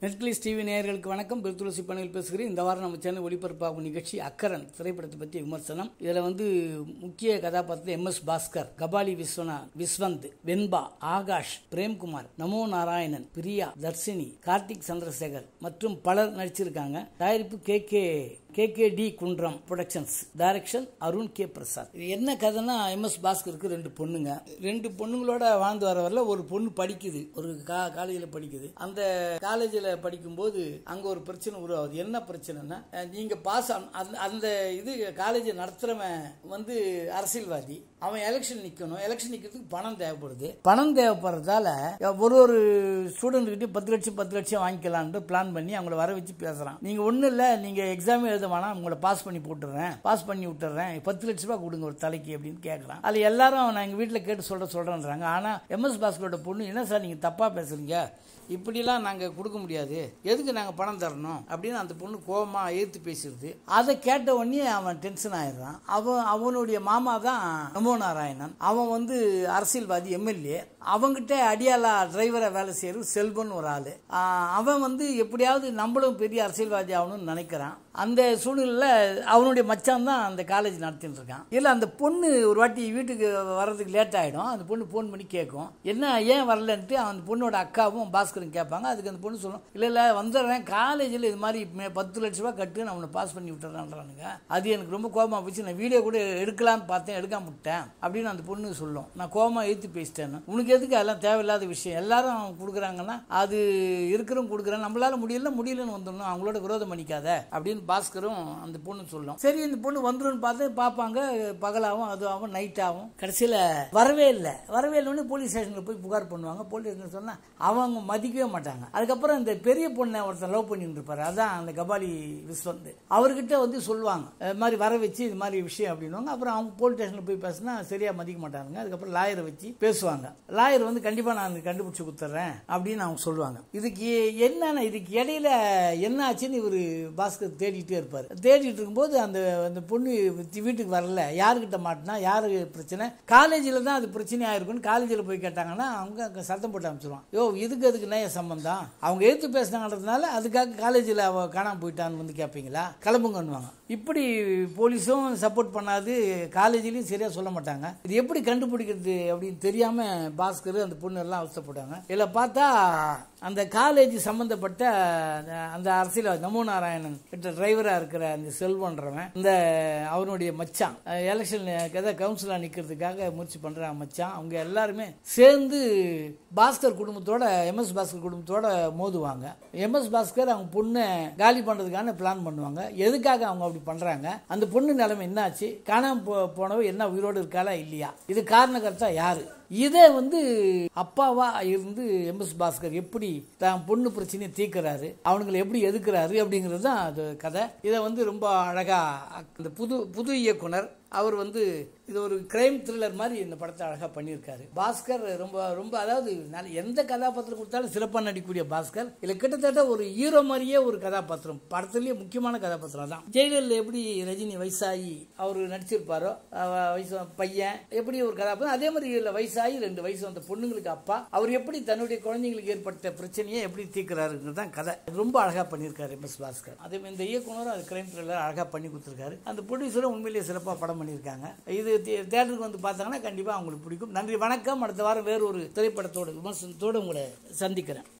நெட்கிளிஸ் TV நேயர்களுக்கு வணக்கம் bill துளசி பணியில் பேசுகிறேன் இந்த வாரம் நம்ம சேனல் ஒளிபரப்பாகும் நிகழ்ச்சி அக்கரன் திரைப்படத்தை பற்றிய விமர்சனம் இதில் வந்து முக்கிய கதாபாத்திரம் எம் எஸ் பாஸ்கர் கபாலி விஸ்வநாத் விஸ்வந்த் வெண்பா ஆகாஷ் பிரேம்குமார் நமோ நாராயணன் பிரியா தர்ஷினி கார்த்திக் சந்திரசேகர் மற்றும் பலர் நடிச்சிருக்காங்க தயாரிப்பு K K K K D Kundram productions direction Arun K Prasad இது என்ன கதைன்னா எம் எஸ் பாஸ்கருக்கு ரெண்டு பொண்ணுங்க ரெண்டு பொண்ணுங்களோட வாழ்ந்து வர வரல ஒரு பொண்ணு படிக்குது ஒரு கா காலேஜில் படிக்குது அந்த காலேஜில் படிக்கும்போது அங்கே ஒரு பிரச்சனை உருவாகுது என்ன பிரச்சனைன்னா அஹ், நீங்க பாஸ் அந்த அந்த இது காலேஜ் நடத்துறவன் வந்து அரசியல்வாதி அவன் எலெக்ஷன் நிக்கணும் எலெக்ஷன் நிக்கிறதுக்கு பணம் தேவைப்படுது பணம் தேவைப்படுறதால ஒரு ஒரு ஸ்டூடெண்ட் கிட்ட பத்து லட்சம் பத்து லட்சம் வாங்கிக்கலாம்னு பிளான் பண்ணி அவங்கள வர வச்சு பேசுறான் நீங்க ஒண்ணும் இல்ல நீங்க எக்ஸாம் எழுத வேணாம் உங்களை பாஸ் பண்ணி போட்டுறேன் பாஸ் பண்ணி விட்டுறேன் பத்து லட்ச ரூபாய் கொடுங்க ஒரு தலைக்கு அப்படின்னு கேட்கறான் அது எல்லாரும் நான் எங்க வீட்டுல கேட்டு சொல்ற சொல்றேன்றாங்க ஆனா எம்எஸ் பாஸ்கரோட பொண்ணு என்ன சார் நீங்க தப்பா பேசுறீங்க இப்படிலாம் நாங்கள் கொடுக்க முடியாது எதுக்கு நாங்கள் பணம் தரணும் அப்படின்னு அந்த பொண்ணு கோபமா எதிர்த்து பேசிடுது அதை கேட்ட உடனே அவன் டென்ஷன் ஆயிடுறான் அவன் அவனுடைய மாமா தான் நமோ நாராயணன் அவன் வந்து அரசியல்வாதி எம்எல்ஏ அவங்கிட்ட அடியாலா டிரைவரை வேலை செய்யறது செல்வன் ஒரு ஆளு ஆஹ் அவன் வந்து எப்படியாவது நம்மளும் பெரிய அரசியல்வாதி ஆகணும்னு நினைக்கிறான் அந்த சூழ்நிலையில் அவனுடைய மச்சான் தான் அந்த காலேஜ் நடத்திட்டு இருக்கான் இல்லை அந்த பொண்ணு ஒரு வாட்டி வீட்டுக்கு வர்றதுக்கு லேட் ஆகிடும் அந்த பொண்ணு ஃபோன் பண்ணி கேட்கும் என்ன ஏன் வரலன்ட்டு அந்த பொண்ணோட அக்காவும் பாஸ்கரும் கேட்பாங்க அதுக்கு அந்த பொண்ணு சொல்லும் இல்லை இல்லை வந்துடுறேன் காலேஜில் இது மாதிரி மே- பத்து லட்ச ரூபா கட்டு நான் அவனை பாஸ் பண்ணி விட்டுறான்றானுங்க அது எனக்கு ரொம்ப கோபமாக போச்சு நான் வீடியோ கூட எடுக்கலாம்னு பார்த்தேன் எடுக்காம விட்டேன் அப்படின்னு அந்த பொண்ணு சொல்லும் நான் கோபமாக எழுத்து பேசிட்டேன்னு உனக்கு எதுக்கு அதெல்லாம் தேவையில்லாத விஷயம் எல்லாரும் கொடுக்குறாங்கன்னா அது இருக்கிறவங்க கொடுக்குறேன் நம்மளால முடியல முடியலன்னு வந்துடணும் அவங்களோட விரோதம் பண்ணிக்காத அப்படின்னு பாஸ்கரும் அந்த பொண்ணு சொல்லும் சரி இந்த பொண்ணு வந்துடும் பார்த்து பார்ப்பாங்க பகலாவும் அதுவாகும் நைட் ஆகும் கடைசியில் வரவே இல்லை வரவே இல்லைன்னு போலீஸ் ஸ்டேஷனில் போய் புகார் பண்ணுவாங்க போலீஸ் ஸ்டேஷன் சொன்னா அவங்க மதிக்கவே மாட்டாங்க அதுக்கப்புறம் இந்த பெரிய பொண்ணை ஒருத்தர் லவ் பண்ணிட்டு இருப்பாரு அதான் அந்த கபாலி விஸ்வந்த் அவர்கிட்ட வந்து சொல்லுவாங்க இது மாதிரி வர வச்சு இது மாதிரி விஷயம் அப்படின்னுவாங்க அப்புறம் அவங்க போலீஸ் ஸ்டேஷனில் போய் பேசினா சரியா மதிக்க மாட்டாங்க அதுக்கப்புறம் லாயரை வச்சு பேசுவாங்க லாயர் வந்து கண்டிப்பா நான் கண்டுபிடிச்சு கொடுத்துட்றேன் அப்படின்னு அவங்க சொல்லுவாங்க இதுக்கு என்னன்னா இதுக்கு இடையில என்ன ஆச்சுன்னு இவர் பாஸ்கர் தேடிட்டே இருப்பார் தேடிட்டு இருக்கும்போது அந்த அந்த பொண்ணு வீட்டுக்கு வரல யாருக்கிட்ட மாட்டினா யாரு பிரச்சனை காலேஜில் தான் அது பிரச்சனையாக இருக்குன்னு காலேஜில் போய் கேட்டாங்கன்னா அவங்க அங்கே சத்தம் போட்டு அமைச்சிருவான் யோ இதுக்கு அதுக்கு நய சம்பந்தம் அவங்க எடுத்து பேசினாங்கன்றதுனால அதுக்காக காலேஜில் அவ காணாம போயிட்டான்னு வந்து கேட்பீங்களா கிளம்புங்கன்னுவாங்க இப்படி போலீஸும் சப்போர்ட் பண்ணாது காலேஜ்லயும் சரியா சொல்ல மாட்டாங்க இது எப்படி கண்டுபிடிக்கிறது அப்படின்னு தெரியாம பாஸ்கர் அந்த பொண்ணு எல்லாம் அவஸ்தைப்பட்டாங்க இதில் பார்த்தா அந்த காலேஜ் சம்பந்தப்பட்ட அந்த- அந்த அரசியல் நமோ நாராயணன் கிட்ட டிரைவரா இருக்கிற அந்த செல்வன்றவன் இந்த அவனுடைய மச்சான் எலெக்ஷன் ஏதாவது கவுன்சிலா நிக்கிறதுக்காக முயற்சி பண்ற மச்சான் அவங்க எல்லாருமே சேர்ந்து பாஸ்கர் குடும்பத்தோட எம்எஸ் பாஸ்கர் குடும்பத்தோட மோதுவாங்க எம்எஸ் பாஸ்கர் அவங்க பொண்ணை காலி பண்றதுக்கான பிளான் பண்ணுவாங்க எதுக்காக அவங்க அப்படி பண்றாங்க அந்த பொண்ணு நிலைமை என்னாச்சு காணாம போ- போனவ என்ன உயிரோடு இருக்காளா இல்லையா இது காரணகர்த்தா யாரு இதை வந்து அப்பாவா இருந்து எம்எஸ் பாஸ்கர் எப்படி தான் பொண்ணு பிரச்சனையை தீர்க்கிறாரு அவனுங்களை எப்படி எதுக்குறாரு அப்படிங்கிறது தான் அது கதை இதை வந்து ரொம்ப அழகா இந்த புது புது இயக்குனர் அவர் வந்து இது ஒரு கிரைம் த்ரில்லர் மாதிரி இந்த படத்தை அழகா பண்ணியிருக்காரு பாஸ்கர் ரொம்ப ரொம்ப அதாவது நல்ல- எந்த கதாபாத்திரம் கொடுத்தாலும் சிறப்பாக நடிக்கக்கூடிய பாஸ்கர் இதுல கிட்டத்தட்ட ஒரு ஹீரோ மாதிரியே ஒரு கதாபாத்திரம் படத்துலயே முக்கியமான கதாபாத்திரம் தான் ஜெயிலரில் எப்படி ரஜினி வயசாகி அவர் நடிச்சிருப்பாரோ அவ வயசு பையன் எப்படி ஒரு கதாபாத்திரம் அதே மாதிரி இதுல வயசாகி ரெண்டு வயசு வந்த பொண்ணுங்களுக்கு அப்பா அவர் எப்படி தன்னுடைய குழந்தைங்களுக்கு ஏற்பட்ட பிரச்சனையை எப்படி தீர்க்கிறாருங்கிறது தான் கதை ரொம்ப அழகா பண்ணியிருக்காரு எம் எஸ் பாஸ்கர் அதே மாதிரி இந்த இயக்குனரும் அது கிரைம் த்ரில்லர் அழகா பண்ணி கொடுத்துருக்காரு அந்த ப்ரொடியூசரும் உண்மையிலேயே சிறப்பாக படம் பண்ணியிருக்காங்க இது தே- தேட்டருக்கு வந்து பார்த்தாங்கன்னா கண்டிப்பாக அவங்களுக்கு பிடிக்கும் நன்றி வணக்கம் அடுத்த வாரம் வேறு ஒரு திரைப்படத்தோட விமர்சனத்தோடு உங்களை சந்திக்கிறேன்